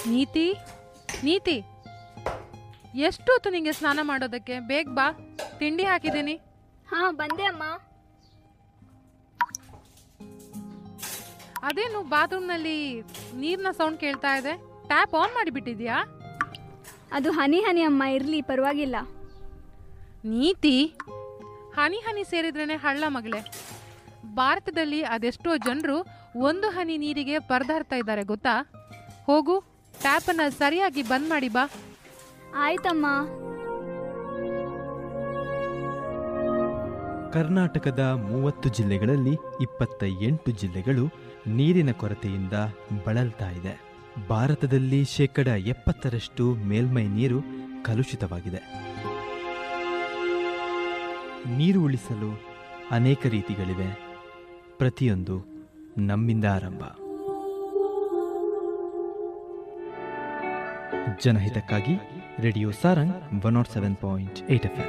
ನೀತಿ ನೀತಿ ಎಷ್ಟೊತ್ತು ನಿಂಗೆ ಸ್ನಾನ ಮಾಡೋದಕ್ಕೆ ಬೇಗ ಬಾ ತಿಂಡಿ ಹಾಕಿದ್ದೀನಿ ಹಾ ಬಂದೆ ಅಮ್ಮ ಅದೇನು ಬಾತ್ರೂಮ್ನಲ್ಲಿ ನೀರಿನ ಸೌಂಡ್ ಕೇಳ್ತಾ ಇದೆ ಟ್ಯಾಪ್ ಆನ್ ಮಾಡಿಬಿಟ್ಟಿದ್ಯಾ ಅದು ಹನಿ ಹನಿ ಅಮ್ಮ ಇರ್ಲಿ ಪರವಾಗಿಲ್ಲ ನೀತಿ ಹನಿ ಹನಿ ಸೇರಿದ್ರೇನೆ ಹಳ್ಳ ಮಗಳೇ ಭಾರತದಲ್ಲಿ ಅದೆಷ್ಟೋ ಜನರು ಒಂದು ಹನಿ ನೀರಿಗೆ ಪರದಾಡ್ತಾ ಇದ್ದಾರೆ ಗೊತ್ತಾ ಹೋಗು ಟ್ಯಾಪನ್ನು ಸರಿಯಾಗಿ ಬಂದ್ ಮಾಡಿ ಬಾ ಆಯ್ತಮ್ಮ ಕರ್ನಾಟಕದ ಮೂವತ್ತು ಜಿಲ್ಲೆಗಳಲ್ಲಿ ಇಪ್ಪತ್ತ ಎಂಟು ಜಿಲ್ಲೆಗಳು ನೀರಿನ ಕೊರತೆಯಿಂದ ಬಳಲ್ತಾ ಇದೆ ಭಾರತದಲ್ಲಿ ಶೇಕಡ ಎಪ್ಪತ್ತರಷ್ಟು ಮೇಲ್ಮೈ ನೀರು ಕಲುಷಿತವಾಗಿದೆ ನೀರು ಉಳಿಸಲು ಅನೇಕ ರೀತಿಗಳಿವೆ ಪ್ರತಿಯೊಂದು ನಮ್ಮಿಂದ ಆರಂಭ ಜನಹಿತಕ್ಕಾಗಿ radio Sarang one naught seven point eight FM ಎಂ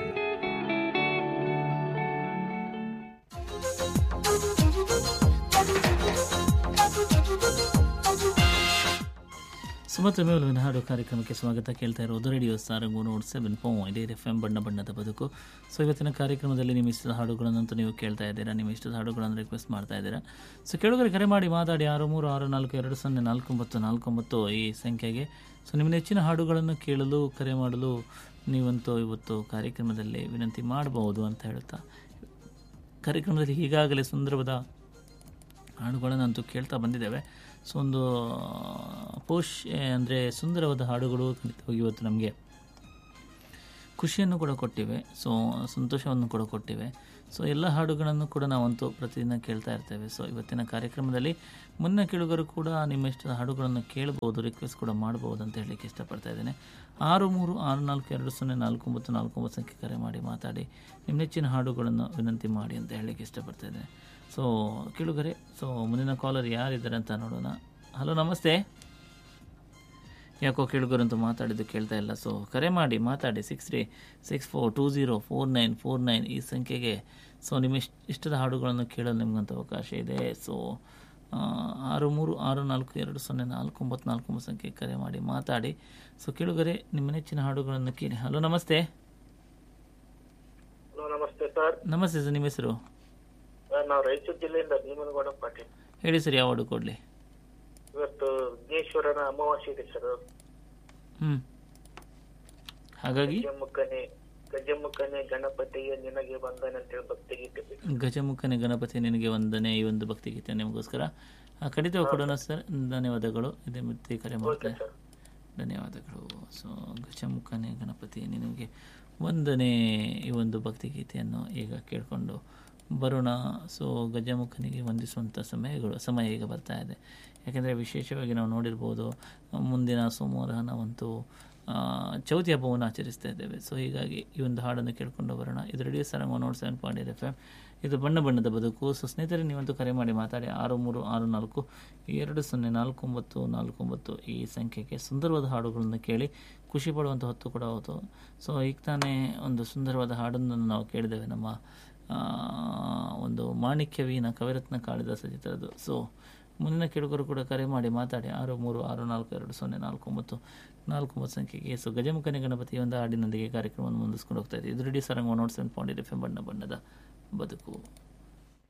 ಸುಮತ್ರ ಮೇಲುವಿನ ಹಾಡು ಕಾರ್ಯಕ್ರಮಕ್ಕೆ ಸ್ವಾಗತ ಕೇಳ್ತಾ ಇರೋದು radio Sarang naught seven point eight FM ಎಂ ಬಣ್ಣ ಬಣ್ಣದ ಬದುಕು ಸೊ ಇವತ್ತಿನ ಕಾರ್ಯಕ್ರಮದಲ್ಲಿ ನಿಮ್ಮ ಇಷ್ಟದ ಹಾಡುಗಳನ್ನಂತೂ ನೀವು ಕೇಳ್ತಾ ಇದ್ದೀರಾ ನಿಮ್ಮ ಇಷ್ಟದ ಹಾಡುಗಳನ್ನು ರಿಕ್ವೆಸ್ಟ್ ಮಾಡ್ತಾ ಇದ್ದೀರಾ ಸೊ ಕೇಳುಗರೆ ಕರೆ ಮಾಡಿ ಮಾತಾಡಿ ಆರು ಮೂರು ಆರು ನಾಲ್ಕು ಎರಡು ಸೊನ್ನೆ ನಾಲ್ಕು ಒಂಬತ್ತು ನಾಲ್ಕು ಒಂಬತ್ತು ಈ ಸಂಖ್ಯೆಗೆ ಸೊ ನಿಮ್ಮ ನೆಚ್ಚಿನ ಹಾಡುಗಳನ್ನು ಕೇಳಲು ಕರೆ ಮಾಡಲು ನೀವಂತೂ ಇವತ್ತು ಕಾರ್ಯಕ್ರಮದಲ್ಲಿ ವಿನಂತಿ ಮಾಡಬಹುದು ಅಂತ ಹೇಳ್ತಾ ಕಾರ್ಯಕ್ರಮದಲ್ಲಿ ಈಗಾಗಲೇ ಸುಂದರವಾದ ಹಾಡುಗಳನ್ನಂತೂ ಕೇಳ್ತಾ ಬಂದಿದ್ದೇವೆ ಸೊ ಒಂದು ಪೋಷ್ ಅಂದರೆ ಸುಂದರವಾದ ಹಾಡುಗಳು ಖಂಡಿತವಾಗಿ ಇವತ್ತು ನಮಗೆ ಖುಷಿಯನ್ನು ಕೂಡ ಕೊಟ್ಟಿವೆ ಸೊ ಸಂತೋಷವನ್ನು ಕೂಡ ಕೊಟ್ಟಿವೆ ಸೊ ಎಲ್ಲ ಹಾಡುಗಳನ್ನು ಕೂಡ ನಾವಂತೂ ಪ್ರತಿದಿನ ಕೇಳ್ತಾ ಇರ್ತೇವೆ ಸೊ ಇವತ್ತಿನ ಕಾರ್ಯಕ್ರಮದಲ್ಲಿ ಮುನ್ನ ಕೇಳುಗರು ಕೂಡ ನಿಮ್ಮ ಇಷ್ಟದ ಹಾಡುಗಳನ್ನು ಕೇಳಬಹುದು ರಿಕ್ವೆಸ್ಟ್ ಕೂಡ ಮಾಡಬಹುದು ಅಂತ ಹೇಳಲಿಕ್ಕೆ ಇಷ್ಟಪಡ್ತಾ ಇದ್ದೇನೆ ಆರು ಮೂರು ಆರು ನಾಲ್ಕು ಎರಡು ಸೊನ್ನೆ ನಾಲ್ಕು ಒಂಬತ್ತು ನಾಲ್ಕು ಒಂಬತ್ತು ಸಂಖ್ಯೆ ಕರೆ ಮಾಡಿ ಮಾತಾಡಿ ನಿಮ್ಮ ನೆಚ್ಚಿನ ಹಾಡುಗಳನ್ನು ವಿನಂತಿ ಮಾಡಿ ಅಂತ ಹೇಳಲಿಕ್ಕೆ ಇಷ್ಟಪಡ್ತಾ ಇದ್ದೇನೆ ಸೊ ಕೇಳುಗರೆ ಸೊ ಮುಂದಿನ ಕಾಲರ್ ಯಾರಿದ್ದಾರೆ ಅಂತ ನೋಡೋಣ ಹಲೋ ನಮಸ್ತೆ ಯಾಕೋ ಕೇಳುಗರು ಅಂತ ಮಾತಾಡಿದ್ದು ಕೇಳ್ತಾ ಇಲ್ಲ ಸೊ ಕರೆ ಮಾಡಿ ಮಾತಾಡಿ six three six four two zero four nine four nine ಈ ಸಂಖ್ಯೆಗೆ ಸೊ ನಿಮ್ಮ ಇಷ್ಟ ಇಷ್ಟದ ಹಾಡುಗಳನ್ನು ಕೇಳಲು ನಿಮಗಂತ ಅವಕಾಶ ಇದೆ ಸೊ ಆ, ಆರು ಮೂರು ಆರು ನಾಲ್ಕು ಎರಡು ಸೊನ್ನೆ ನಾಲ್ಕು ಒಂಬತ್ತು ನಾಲ್ಕು ಒಂಬತ್ತು ಸಂಖ್ಯೆ ಕರೆ ಮಾಡಿ ಮಾತಾಡಿ ಸೊ ಕೇಳುಗರೆ ನಿಮ್ಮ ನೆಚ್ಚಿನ ಹಾಡುಗಳನ್ನು ಕೇಳಿ ಹಲೋ ನಮಸ್ತೆ ಹಲೋ ನಮಸ್ತೆ ಸರ್ ನಮಸ್ತೆ ಸರ್ ನಿಮ್ಮ ಹೆಸರು ಸರ್ ನಾವು ರಾಯಚೂರು ಜಿಲ್ಲೆಯಿಂದ ಭೀಮನಗೌಡ ಪಾಟೀಲ್ ಹೇಳಿ ಸರ್ ಯಾವ ಹಾಡು ಕೊಡಲಿ ಇವತ್ತು ವಿಘ್ನೇಶ್ವರನ ಅಮಾವಾಸ್ಯೆ ಇದೆ ಸರ್ ಹ್ಞೂ ಹಾಗಾಗಿ ಗಜಮುಖನೆ ಗಜಮುಖನೆ ಗಣಪತಿಯ ನಿನಗೆ ಬಂದನೆ ಅಂತ ಹೇಳಿ ಭಕ್ತಿಗೀತೆ ಬೇಕು. ಗಜಮುಖನೆ ಗಣಪತಿ ನಿನಗೆ ವಂದನೆ ಈ ಒಂದು ಭಕ್ತಿ ಗೀತೆ ನಿಮಗೋಸ್ಕರ ಆ, ಖಂಡಿತವಾಗಿ ಕೊಡೋಣ ಸರ್ ಧನ್ಯವಾದಗಳು ಇದೇ ಮತ್ತೆ ಕರೆ ಓಕೆ ಮಾಡ್ತಾರೆ ಸರ್ ಧನ್ಯವಾದಗಳು ಸೊ ಗಜಮುಖನೆ ಗಣಪತಿ ನಿನಗೆ ವಂದನೆ ಈ ಒಂದು ಭಕ್ತಿ ಗೀತೆಯನ್ನು ಈಗ ಕೇಳಿಕೊಂಡು ಬರೋಣ ಸೊ ಗಜಮುಖನಿಗೆ ವಂದಿಸುವಂಥ ಸಮಯಗಳು ಸಮಯ ಈಗ ಬರ್ತಾ ಇದೆ ಯಾಕೆಂದರೆ ವಿಶೇಷವಾಗಿ ನಾವು ನೋಡಿರ್ಬೋದು ಮುಂದಿನ ಸೋಮವಾರ ನಾವಂತೂ ಆ, ಚೌತಿ ಹಬ್ಬವನ್ನು ಆಚರಿಸ್ತಾ ಇದ್ದೇವೆ ಸೊ ಹೀಗಾಗಿ ಈ ಒಂದು ಹಾಡನ್ನು ಕೇಳ್ಕೊಂಡು ಬರೋಣ ಇದು radio Sarang one naught seven point FM ಎಮ್ ಇದು ಬಣ್ಣ ಬಣ್ಣದ ಬದುಕು ಸೊ ಸ್ನೇಹಿತರೆ ನೀವಂತೂ ಕರೆ ಮಾಡಿ ಮಾತಾಡಿ ಆರು ಮೂರು ಆರು ನಾಲ್ಕು ಎರಡು ಸೊನ್ನೆ ನಾಲ್ಕು ಒಂಬತ್ತು ನಾಲ್ಕು ಒಂಬತ್ತು ಈ ಸಂಖ್ಯೆಗೆ ಸುಂದರವಾದ ಹಾಡುಗಳನ್ನು ಕೇಳಿ ಖುಷಿ ಪಡುವಂಥ ಹೊತ್ತು ಕೂಡ ಹೌದು ಸೊ ಈಗ ತಾನೇ ಒಂದು ಸುಂದರವಾದ ಹಾಡನ್ನು ನಾವು ಕೇಳಿದ್ದೇವೆ ನಮ್ಮ ಆ, ಒಂದು ಮಾಣಿಕ್ಯವೀನ ಕವಿರತ್ನ ಕಾಳಿದಾಸ ಚಿತ್ರದ ಸೊ ಮುಂದಿನ ಕೇಳುಗರು ಕೂಡ ಕರೆ ಮಾಡಿ ಮಾತಾಡಿ ಆರು ಮೂರು ಆರು ನಾಲ್ಕು ಎರಡು ಸೊನ್ನೆ ನಾಲ್ಕು ಒಂಬತ್ತು ನಾಲ್ಕು ಒಂಬತ್ತು ಸಂಖ್ಯೆಗೆ ಸೊ ಗಜಮುಖನೆ ಗಣಪತಿ ಒಂದು ಹಾಡಿನೊಂದಿಗೆ ಕಾರ್ಯಕ್ರಮವನ್ನು ಮುಂದಿಸ್ಕೊಂಡು ಹೋಗ್ತಾ ಇದೆ ಇದು radio Sarang naught seven point FM ಎಂ ಬಣ್ಣ ಬಣ್ಣದ ಬದುಕು